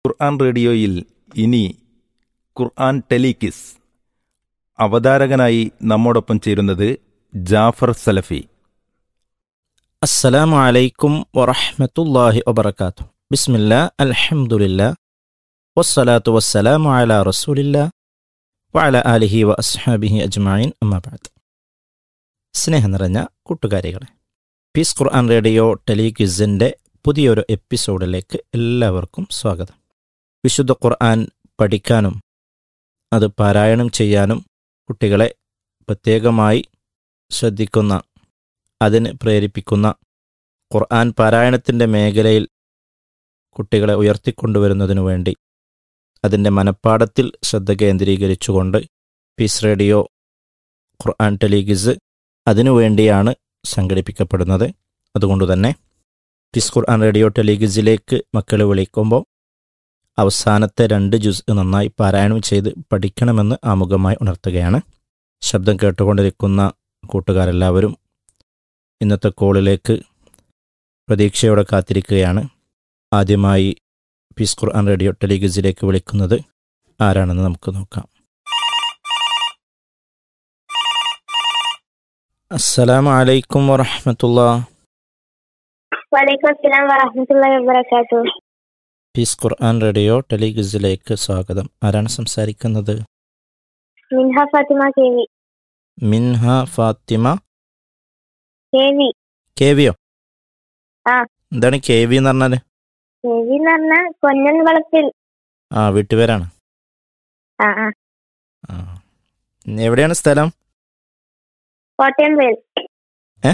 ഖുർആൻ റേഡിയോയിൽ ഇനി ഖുർആൻ ടെലികിസ് അവതാരകനായി നമ്മോടൊപ്പം ചേരുന്നത് ജാഫർ സലഫി السلام عليكم ورحمة الله وبركاته بسم الله الحمد لله والصلاة والسلام على رسول الله وعلى آله وأصحابه أجمعين أما بعد സ്നേഹം നിറഞ്ഞ കൂട്ടുകാരികളെ പീസ് ഖുർആൻ റേഡിയോ ടെലിക്വിസിൻ്റെ പുതിയൊരു എപ്പിസോഡിലേക്ക് എല്ലാവർക്കും സ്വാഗതം വിശുദ്ധ ഖുർആൻ പഠിക്കാനും അത് പാരായണം ചെയ്യാനും കുട്ടികളെ പ്രത്യേകമായി ശ്രദ്ധിക്കുന്ന അതിന് പ്രേരിപ്പിക്കുന്ന ഖുർആൻ പാരായണത്തിൻ്റെ മേഖലയിൽ കുട്ടികളെ ഉയർത്തിക്കൊണ്ടുവരുന്നതിനു വേണ്ടി അതിൻ്റെ മനപ്പാടത്തിൽ ശ്രദ്ധ കേന്ദ്രീകരിച്ചുകൊണ്ട് പീസ് റേഡിയോ ഖുർആൻ ടെലിഗിസ് അതിനുവേണ്ടിയാണ് സംഘടിപ്പിക്കപ്പെടുന്നത് അതുകൊണ്ടുതന്നെ പീസ് ഖുർആൻ റേഡിയോ ടെലിഗിസിലേക്ക് മക്കൾ വിളിക്കുമ്പോൾ അവസാനത്തെ രണ്ട് ജുസ് നന്നായി പാരായണം ചെയ്ത് പഠിക്കണമെന്ന് ആമുഖമായി ഉണർത്തുകയാണ് ശബ്ദം കേട്ടുകൊണ്ടിരിക്കുന്ന കൂട്ടുകാരെല്ലാവരും ഇന്നത്തെ കോളിലേക്ക് പ്രതീക്ഷയോടെ കാത്തിരിക്കുകയാണ് ആദ്യമായി പീസ് ഖുർആൻ റേഡിയോ ടെലിഗസിലേക്ക് വിളിക്കുന്നത് ആരാണെന്ന് നമുക്ക് നോക്കാം അസ്സലാമു അലൈക്കും വറഹമത്തുള്ള വലൈക്കും അസ്സലാം വറഹമത്തുള്ളാഹി വബറകാത്തു പീസ് ഖുർആൻ റേഡിയോ ടെലിഗസിലേക്ക് സ്വാഗതം ആരാണ് സംസാരിക്കുന്നത് Minha Fathima K V Minha Fathima K V K വിയോ ആ. എന്താണ് കെ വി എന്ന് പറഞ്ഞാൽ കെ വി എന്ന് പറഞ്ഞ കൊന്നൻ വളപ്പിൽ ആ വീട്ടുപേരാണ് ആ ആ ആ എവിടെയാണ് സ്ഥലം കോട്ടയം വേൽ